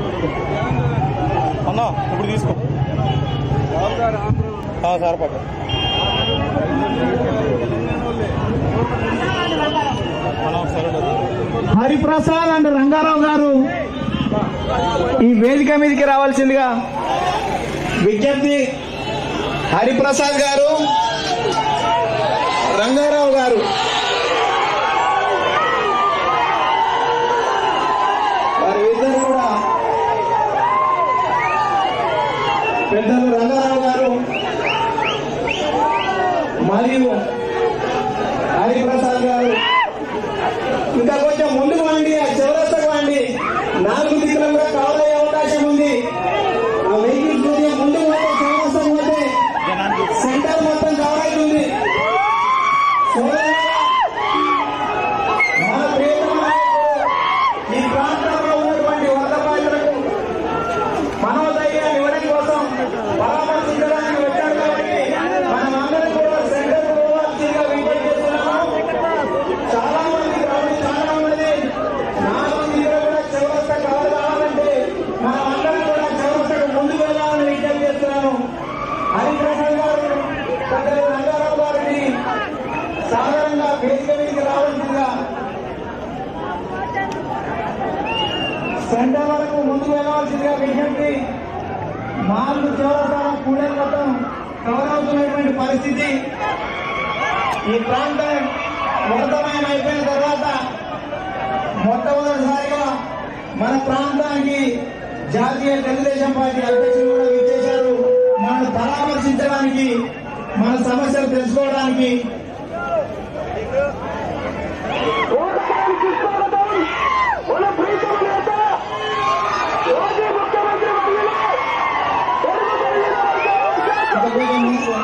అన్నా ఇప్పుడు తీసుకో ఆ, సార్ పక్క అన్నా ఒకసారి ఉండదు. హరిప్రసాద్ అండ్ రంగారావు గారు ఈ వేదిక మీదకి రావాల్సిందిగా విజ్ఞప్తి హరిప్రసాద్ గారు రంగారావు గారు వారి ఇద్దరు కూడా పెద్దలు రంగారావు గారు మరియు హరిప్రసాద్ గారు ఇంకా కొంచెం ముందుకు వండి ఆ చివరస్తకు వండి నాలుగు దిక్కులు కూడా కవర్ అయ్యే అవకాశం ఉంది ఆ వెహికల్స్ కొద్దిగా ముందుకు పోతే చివరస్తకు పోతే సెంటర్ మొత్తం కవర్ అవుతుంది సోదరులారా, మన ప్రియతమ నాయకుడు, ఈ ప్రాంతంలో ఉన్నటువంటి వరద బాధితులకు మనోధైర్యాన్ని ఇవ్వడం కోసం పరామర్శించడానికి వచ్చారు కాబట్టి మనం అందరం కూడా సెంటర్ పోవాల్సిందిగా విజ్ఞప్తి చేస్తున్నాము చాలా మంది గ్రౌండ్ చాలా ఉన్నది నాలుగు దగ్గర కూడా చౌరస్తా కవర్ కావాలంటే మనం అందరం కూడా చౌరస్తకు ముందుకు వెళ్ళాలని విజ్ఞప్తి చేస్తున్నాను హరిప్రసాద్ గారు పెద్దలు రంగారావు గారిని సాధారణంగా వేదిక మీదకి రావాల్సిందిగా సెంటర్ వరకు ముందుకు వెళ్ళవలసిందిగా విజ్ఞప్తి నాలుగు చౌరస్తాల కూడే మొత్తం కవర్ అవుతున్నటువంటి పరిస్థితి ఈ ప్రాంతం ఉన్నతమైన అయిపోయిన తర్వాత మొట్టమొదటిసారిగా మన ప్రాంతానికి జాతీయ తెలుగుదేశం పార్టీ అధ్యక్షులు కూడా విచ్చేశారు మనం పరామర్శించడానికి మన సమస్యలు తెలుసుకోవడానికి ఇంకా కొంచెం ముందుకు.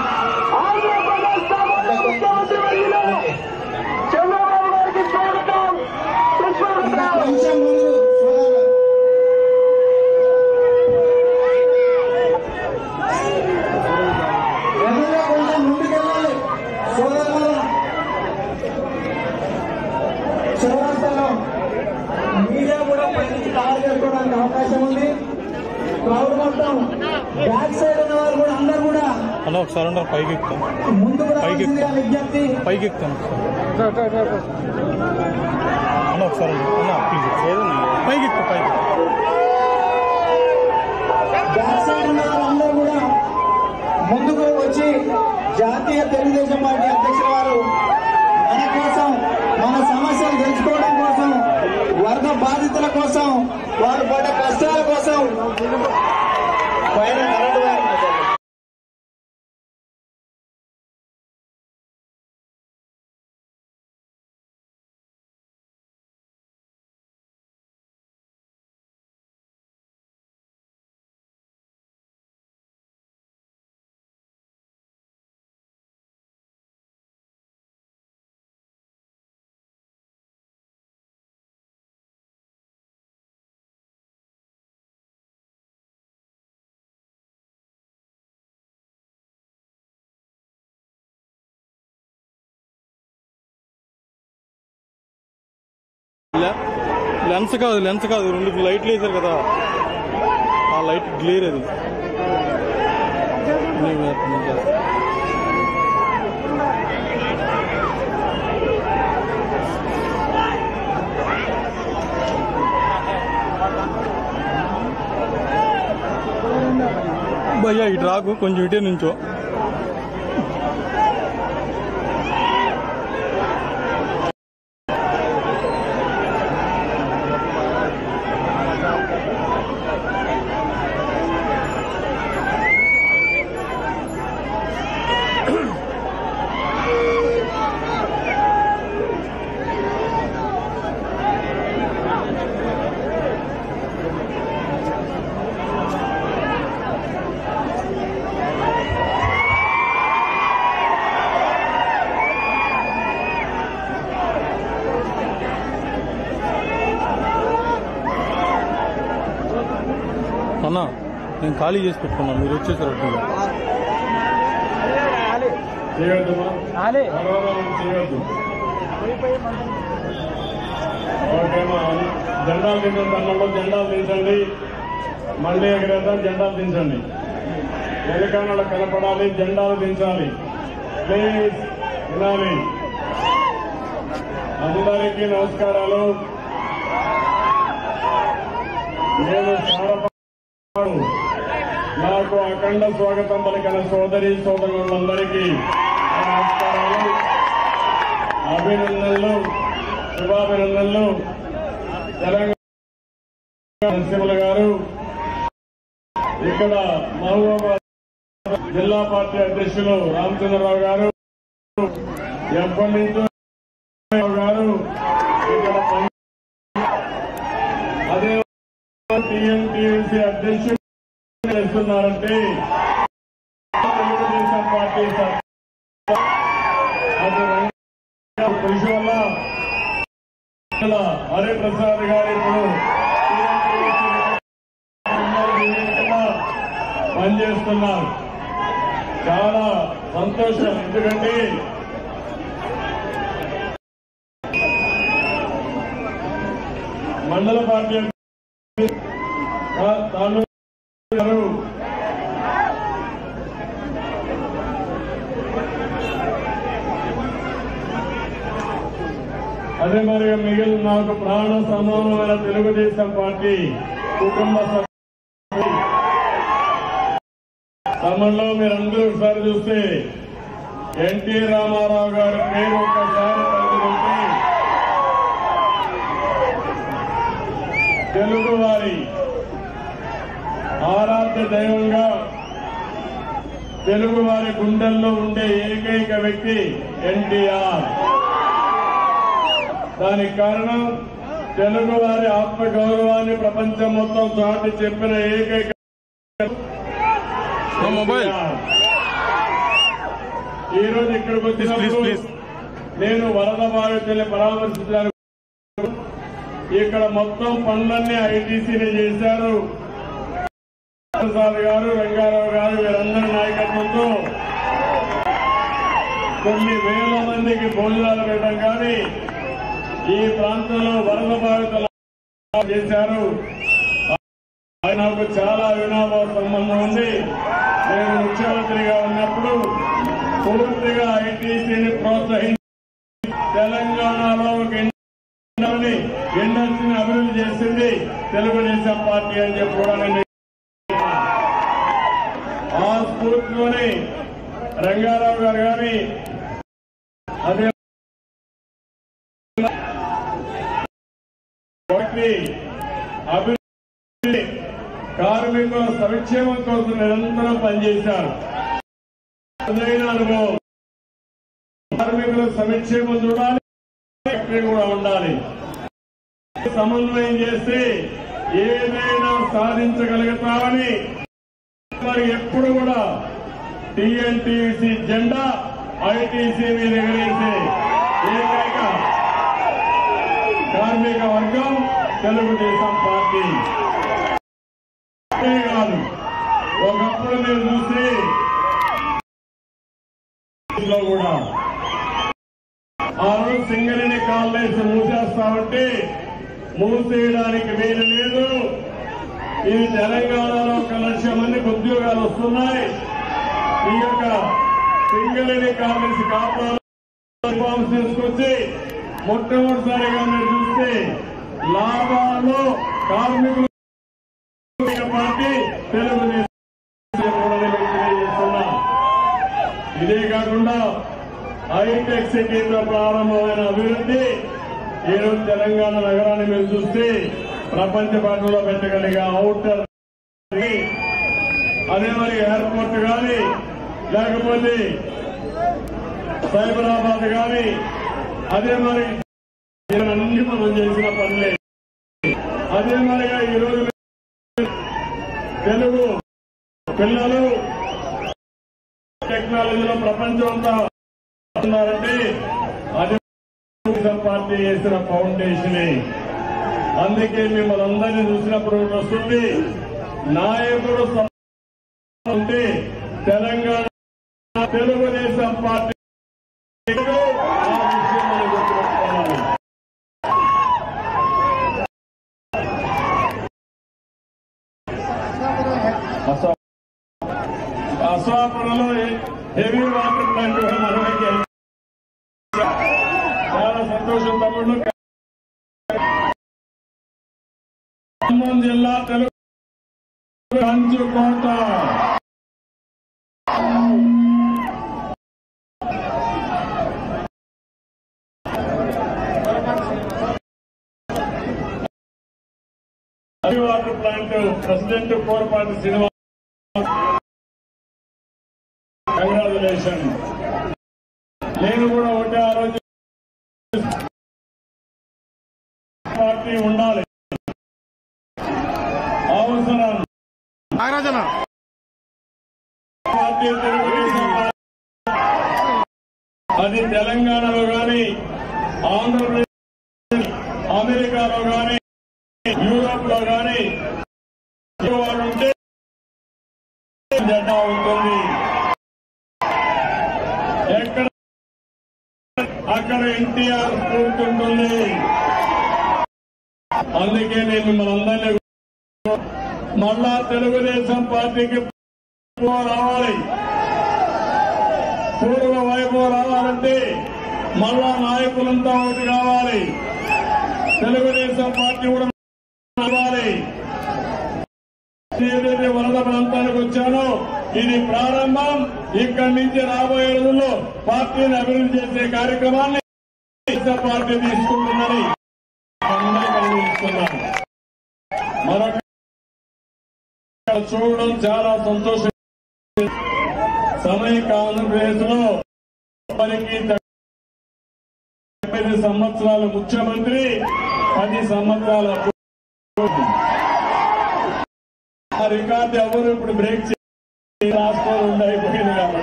ఇంకా కొంచెం ముందు సోదరులు. ఎదురుగా కొంచెం ముందుకెళ్ళాలి సోదరులు చౌరస్తాలో మీడియా కూడా పైనుంచి కవర్ చేసుకోవడానికి అవకాశం ఉంది క్రౌడ్ మొత్తం బ్యాక్ సైడ్ ఉన్న వారు కూడా అందరూ కూడా అన్నా ఒకసారి ఉండరు పైకి ఎక్కుతాం ముందుకు రావాల్సిందిగా విజ్ఞప్తి పైకి ఎక్కుతాం అన్న ఒకసారి ఉండు. అన్న ప్లీజ్ పైకి ఎక్కు పైకి బ్యాక్ సైడ్ ఉన్న వాళ్ళందరూ కూడా ముందుకు వచ్చి జాతీయ తెలుగుదేశం పార్టీ అధ్యక్షుల వారు మన కోసం మన సమస్యలు తెలుసుకోవడం కోసం వరద బాధితుల కోసం వారు పడ్డ కష్టాల కోసం పైన కరెంటు వైర్ ఉంది. లె- లెన్స్ కాదు లెన్స్ కాదు రెండు లైట్లు వేసారు కదా ఆ లైట్ గ్లేర్ అది నేను వేస్తాను, నేను చేస్తాను. భయ్యా ఇటు రాకు కొంచెం ఇటే నుంచో అన్న నేను ఖాళీ చేసి పెట్టుకున్నాను మీరు వచ్చేసారు అట్లా చేయొద్దుమా ఆరోపణలు చేయొద్దు ఓకేమా జెండాలు తీసిన దండంలో జెండాలు తీసండి మళ్ళీ ఎగరేద్దాం జెండాలు దించండి ఎలుకానలు కనపడాలి జెండాలు దించాలి ప్లీజ్ వినాలి అందరికీ నమస్కారాలు నేను సారపాడు నాకు అఖండ స్వాగతం పలికిన సోదరి సోదరులందరికీ నా నమస్కారాలు అభినందనలు శుభాభినందనలు తెలంగాణ నరసింహులు గారు ఇక్కడ మహబూబాబాద్ జిల్లా పార్టీ అధ్యక్షులు రామచంద్రరావు గారు ఎప్పటి నుంచో రావు గారు ఇక్కడ పని- అదే టీఎంటీసీ అధ్యక్షుడు చేస్తున్నారంటే తెలుగుదేశం పార్టీ సర్- అటు రంగ కృషి వల్ల ఇక్కడ హరిప్రసాద్ గారు ఇప్పుడు పనిచేస్తున్నారు చాలా సంతోషం ఎందుకంటే మండల పార్టీ తాను గారు అదే మరి మిగిలిన నాకు ప్రాణ సమానమైన తెలుగుదేశం పార్టీ కుటుంబ సభ్యులు తమలో మీరందరూ ఒకసారి చూస్తే ఎన్టీ రామారావు గారి పేరు ఒకసారి తలుచుకుంటే తెలుగు వారి ఆరాధ్య దైవంగా తెలుగు వారి గుండెల్లో ఉండే ఏకైక వ్యక్తి ఎన్టీఆర్ దానికి కారణం తెలుగు వారి ఆత్మ గౌరవాన్ని ప్రపంచం మొత్తం చాటి చెప్పిన ఏకైక నా మొబైల్ ఈ రోజు ఇక్కడికి ప్లీజ్ వచ్చినప్పుడు ప్లీజ్ నేను వరద బాధితుల్ని పరామర్శించడానికి ఇక్కడ మొత్తం పనులన్నీ ఐటీసీని చేశారు ప్రసాద్ గారు రంగారావు గారు వీరందరి నాయకత్వంతో కొన్ని వేల మందికి భోజనాలు పెట్టడం కానీ ఈ ప్రాంతంలో వరద బాధితులు చేశారు నాకు చాలా వినాభావ సంబంధం ఉంది నేను ముఖ్యమంత్రిగా ఉన్నప్పుడు పూర్తిగా ఐటీసీని ప్రోత్సహించి తెలంగాణలో ఒక ఇండస్ట్రీని ఇండస్ట్రీని అభివృద్ధి చేసింది తెలుగుదేశం పార్టీ అని చెప్పి కూడా నేను ఆ స్ఫూర్తిలోనే రంగారావు గారు కానీ అదే ఒకటి అభివృద్ధి కార్మికుల సంక్షేమం కోసం నిరంతరం పనిచేశారు అదైన అనుభవం కార్మికుల సంక్షేమం చూడాలి ఫ్యాక్టరీ కూడా ఉండాలి సమన్వయం చేస్తే ఏదైనా సాధించగలుగుతామని మరి ఎప్పుడు కూడా టీఎన్టీసీ జెండా ఐటీసీ మీద ఎగరేసే ఏకైక కార్మిక వర్గం తెలుగుదేశం పార్టీ అంతే కాదు ఒకప్పుడు మీరు చూస్తే లో కూడా ఆ రోజు సింగరేణి కాలనీస్ మూసేస్తామంటే మూసేయడానికి వీలు లేదు ఇది తెలంగాణలో ఒక లక్ష మందికి ఉద్యోగాలు వస్తున్నాయి ఈ యొక్క సింగరేణి కాలనీస్ కాపాడు రిఫార్మ్స్ తీసుకొచ్చి మొట్టమొదటిసారిగా మీరు చూస్తే లాభాల్లో కార్మికులు పార్టీ తెలుగుదేశం కూడా నేను తెలియజేస్తున్నా ఇదే కాకుండా హైటెక్ సిటీతో ప్రారంభమైన అభివృద్ధి ఈరోజు తెలంగాణ నగరాన్ని మీరు చూస్తే ప్రపంచ పట్టణంలో పెట్టగలిగే అవుటర్ అదే మరి ఎయిర్పోర్ట్ కానీ లేకపోతే సైబరాబాద్ కానీ అదే మరి అన్ని మనం చేసిన పనులే అదే మరిగా ఈరోజు తెలుగు పిల్లలు టెక్నాలజీలో ప్రపంచం అంతా ఉన్నారంటే అది తెలుగుదేశం పార్టీ చేసిన ఫౌండేషన్ అందుకే మిమ్మల్ని అందరినీ చూసినప్పుడు ఒకటి వస్తుంది నాయకుడు స- ఉంటే తెలంగాణ తెలుగుదేశం పార్టీ ఆ విషయం మనం గుర్తుపెట్టుకోవాలి అసా అసాపురంలో హెవీ వాటర్ ప్లాంట్ కూడా మనమైతే చాలా సంతోషం తమ్ముళ్ళు ఖమ్మం జిల్లా తెలుగు కంచుకోట heavy water plant president Korapati Srinivas congratulation నేను కూడా ఒకటే ఆ రోజు పార్టీ ఉండాలి అవసరం నాగరాజన పార్టీ తెలుగుదేశం పార్టీ. అది తెలంగాణలో గాని ఆంధ్రప్రదేశ్ అమెరికాలో గాని యూరోప్ లో గాని వాడు ఉంటే జెండా ఉంటుంది ఎక్కడ అక్కడ ఎన్టీఆర్ స్ఫూర్తి ఉంటుంది అందుకే నేను మిమ్మల్ని అందరినీ మళ్ళా తెలుగుదేశం పార్టీకి పూర్వ రావాలి పూర్వ వైభవం రావాలంటే మళ్ళా నాయకులంతా ఒకటి కావాలి తెలుగుదేశం పార్టీ కూడా రావాలి ఏదైతే వరద ప్రాంతానికి వచ్చానో ఇది ప్రారంభం ఇక్కడి నుంచి రాబోయే రోజుల్లో పార్టీని అభివృద్ధి చేసే కార్యక్రమాన్ని తెలుగుదేశం పార్టీ తీసుకుంటుందని అందరికీ కలిగిస్తున్నాను మరొక చూడడం చాలా సంతోషం సమైక్య ఆంధ్రప్రదేశ్ లో పనికి తొమ్మిది సంవత్సరాల ముఖ్యమంత్రి పది సంవత్సరాల ఆ రికార్డు ఎవరు ఇప్పుడు బ్రేక్ చేసి రాష్ట్రాలు ఉండిపోయింది కాబట్టి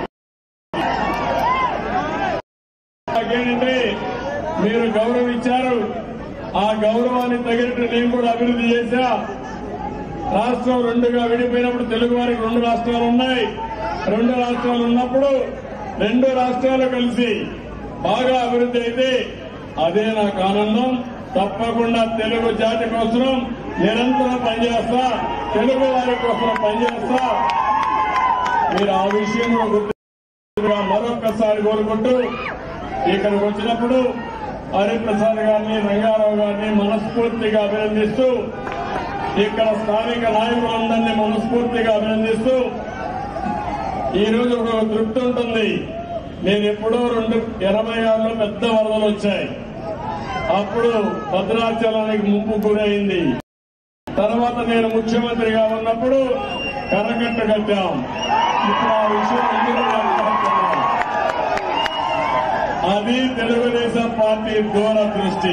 ఏంటంటే మీరు గౌరవించారు ఆ గౌరవాన్ని తగినట్టు నేను కూడా అభివృద్ధి చేశా రాష్ట్రం రెండుగా విడిపోయినప్పుడు తెలుగు వారికి రెండు రాష్ట్రాలు ఉన్నాయి రెండు రాష్ట్రాలు ఉన్నప్పుడు రెండు రాష్ట్రాలు కలిసి బాగా అభివృద్ధి అయితే అదే నాకు ఆనందం తప్పకుండా తెలుగు జాతి కోసం నిరంతరం పనిచేస్తా తెలుగు వారి కోసం పనిచేస్తా మీరు ఆ విషయంలో గుర్తుగా మరొక్కసారి కోరుకుంటూ ఇక్కడికి వచ్చినప్పుడు హరిప్రసాద్ గారిని రంగారావు గారిని మనస్ఫూర్తిగా అభినందిస్తూ ఇక్కడ స్థానిక నాయకులందరినీ మనస్ఫూర్తిగా అభినందిస్తూ ఈ రోజు ఒక తృప్తి ఉంటుంది నేను ఎప్పుడో రెండు ఎనభై ఆరులో పెద్ద వరదలు వచ్చాయి అప్పుడు భద్రాచలానికి ముంపు గురైంది తర్వాత నేను ముఖ్యమంత్రిగా ఉన్నప్పుడు కరకట్ట కట్టాం ఇప్పుడు ఆ విషయం అందరూ మాట్లాడుతున్నారు. అది తెలుగుదేశం పార్టీ దూరదృష్టి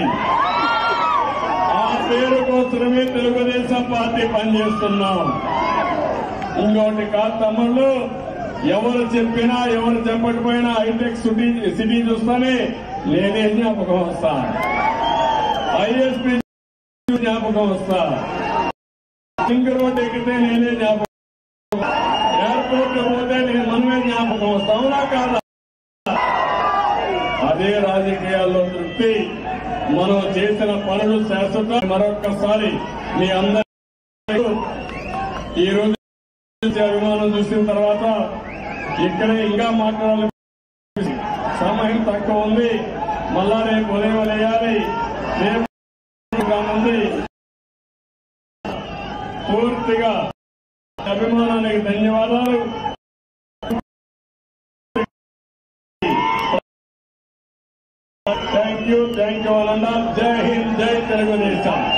ఆ పేరు కోసమే తెలుగుదేశం పార్టీ పనిచేస్తున్నాం ఇంకోటి కాదు తమ్ముళ్ళు ఎవరు చెప్పినా ఎవరు చెప్పకపోయినా హైటెక్ సిటీ సిటీ చూస్తానే నేనే జ్ఞాపకం వస్తా ఐఎస్పీ జ్ఞాపకం వస్తా సింగ్ రోడ్ ఎక్కితే నేనే జ్ఞాపకం ఎయిర్పోర్ట్ పోతే నేను మనమే జ్ఞాపకం వస్తా అవునా కాదా అదే రాజకీయాల్లో తృప్తి మనం చేసిన పనులు శాశ్వత మరొక్కసారి మీ అందరూ ఈ రోజు అభిమానం చూసిన తర్వాత ఇక్కడే ఇంకా మాట్లాడాలి సమయం తక్కువ ఉంది మళ్ళా రేపు ఉదయం వేయాలి రేపు ఉంది పూర్తిగా అభిమానానికి ధన్యవాదాలు థ్యాంక్ యూ థ్యాంక్ యూ అనండా జై హింద్ జై తెలుగుదేశం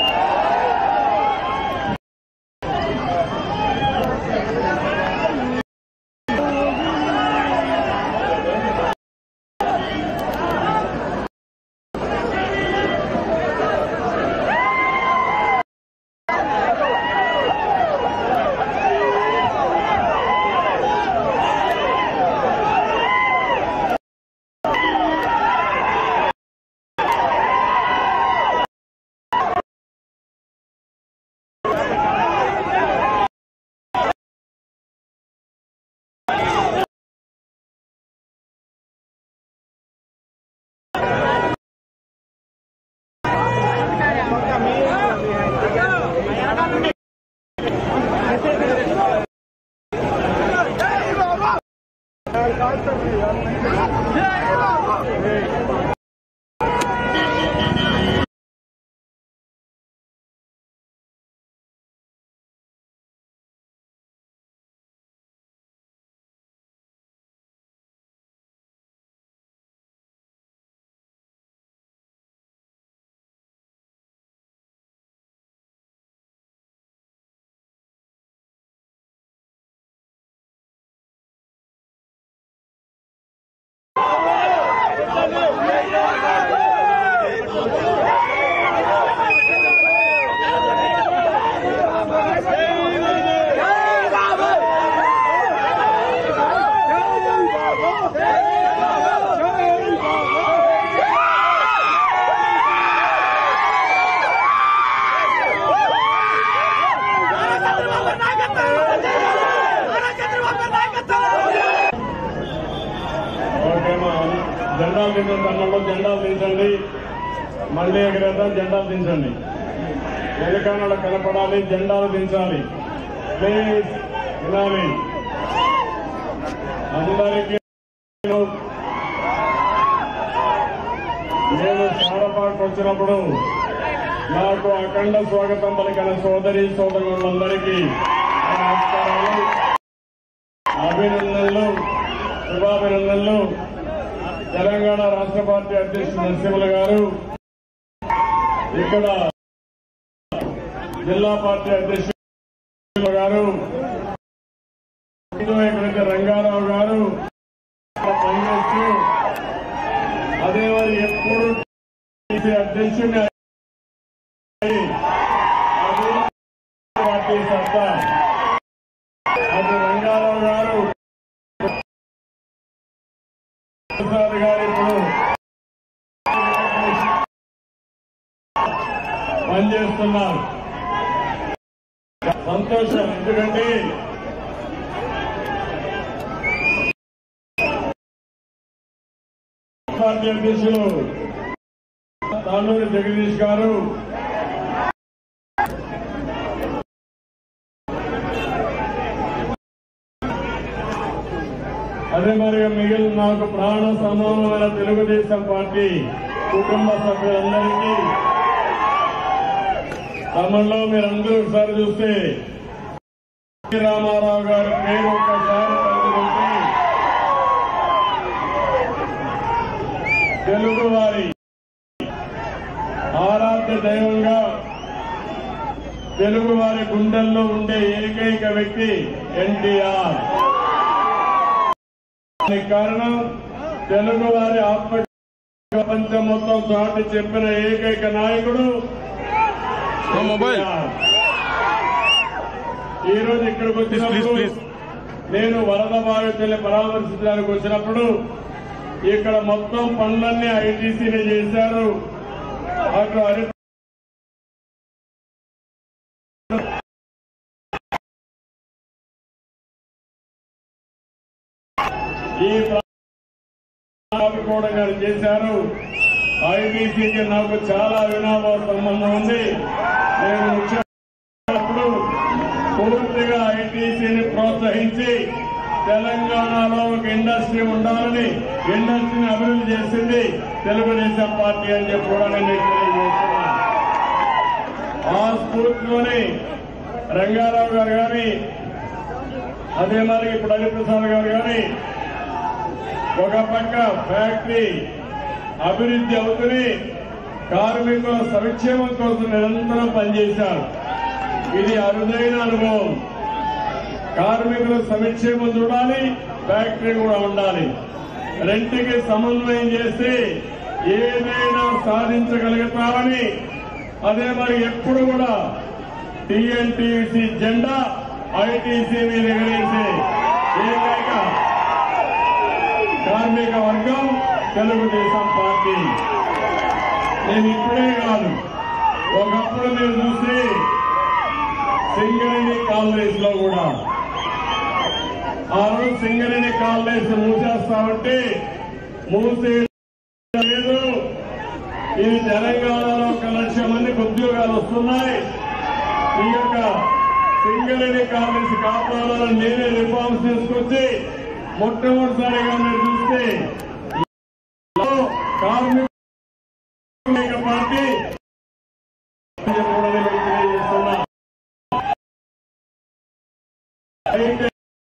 ఓకేమా జెండాలు దించండి తమ్ముళ్ళు జెండాలు దించండి మళ్ళీ ఎగరేద్దాం జెండాలు దించండి వెనకానలు కనపడాలి జెండాలు దించాలి ప్లీజ్ వినాలి అందరికీ నేను సారపాకు వచ్చినప్పుడు నాకు అఖండ స్వాగతం పలికిన సోదరి సోదరులందరికీ నా నమస్కారాలు అభినందనలు శుభాభినందనలు తెలంగాణ రాష్ట్ర పార్టీ అధ్యక్షుడు నరసింహులు గారు ఇక్కడ జిల్లా పార్టీ అధ్యక్షుడు గారు ఎక్కడైతే రంగారావు గారు పనిచేస్తూ అదే మరి ఎప్పుడు టీసీ అధ్యక్షుడిని అయి అది పార్టీ సత్తా అది రంగారావు గారు ప్రసాద్ గారు ఇప్పుడు పనిచేస్తున్నారు సంతోషం ఎందుకంటే పార్టీ అధ్యక్షులు తానూరి జగదీష్ గారు అదే మరి మిగిలిన నాకు ప్రాణ సమానమైన తెలుగుదేశం పార్టీ కుటుంబ సభ్యులందరికీ తమలో మీరందరూ ఒకసారి చూస్తే ఎన్టీ రామారావు గారి పేరు ఒక్కసారి తలుచుకుంటే తెలుగు వారి ఆరాధ్య దైవంగా తెలుగు వారి గుండెల్లో ఉండే ఏకైక వ్యక్తి ఎన్టీఆర్ దానికి కారణం తెలుగు వారి ఆత్మ ప్రపంచం మొత్తం చాటి చెప్పిన ఏకైక నాయకుడు నా మొబైల్. ఎన్టీఆర్. ఈ రోజు ఇక్కడికి ప్లీజ్, వచ్చినప్పుడు ప్లీజ్. నేను వరద బాధితుల్ని పరామర్శించడానికి వచ్చినప్పుడు ఇక్కడ మొత్తం పనులన్నీ ఐటీసీని చేశారు అటు హరి ఈ కూడా గారు చేశారు ఐబీసీకి నాకు చాలా వినాభ సంబంధం ఉంది నేను ముఖ్యప్పుడు పూర్తిగా ఐటీసీని ప్రోత్సహించి తెలంగాణలో ఒక ఇండస్ట్రీ ఉండాలని ఇండస్ట్రీని అభివృద్ధి చేసింది తెలుగుదేశం పార్టీ అని చెప్పి కూడా నేను మీకు తెలియజేస్తున్నాను ఆ స్ఫూర్తిలోనే రంగారావు గారు కానీ అదే మరి ఇప్పుడు హరిప్రసాద్ గారు కానీ ఒక పక్క ఫ్యాక్టరీ అభివృద్ధి అవుతూనే కార్మికుల సంక్షేమం కోసం నిరంతరం పనిచేశారు ఇది అరుదైన అనుభవం కార్మికుల సంక్షేమం చూడాలి ఫ్యాక్టరీ కూడా ఉండాలి రెంటికి సమన్వయం చేస్తే ఏదైనా సాధించగలుగుతామని అదే మరి ఎప్పుడు కూడా టీఎన్టీసీ జెండా ఐటీసీ మీద ఎగరేసే ఏకైక కార్మిక వర్గం తెలుగుదేశం పార్టీ నేను ఇప్పుడే కాదు ఒకప్పుడు మీరు చూస్తే సింగరేణి కాలనీస్ లో కూడా ఆ రోజు సింగరేణి కాలనీస్ మూసేస్తామంటే మూసే లేదు ఇది తెలంగాణలో ఒక లక్ష మందికి ఉద్యోగాలు వస్తున్నాయి ఈ యొక్క సింగరేణి కాలనీస్ కాపాడాలని నేనే రిఫార్మ్స్ తీసుకొచ్చి మొట్టమొదటిసారిగా మీరు చూస్తే కార్మిక పార్టీ కూడా నేను తెలియజేస్తున్నా అయితే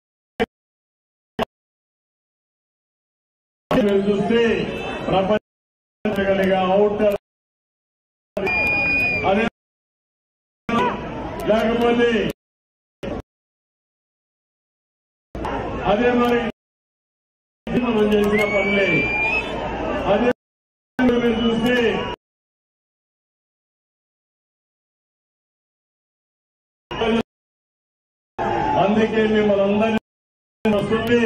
మీరు చూస్తే ప్రపంచగలిగా అవుటర్ అదే లేకపోతే అదే మరి మనం చేసిన పనులే అదే మీరు చూస్తే అందుకే మిమ్మల్ని అందరినీ వస్తుంది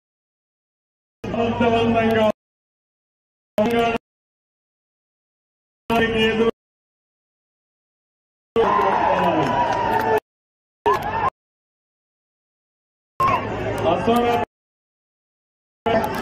సమర్థవంతంగా తెలంగాణకి ఎదురు అసలు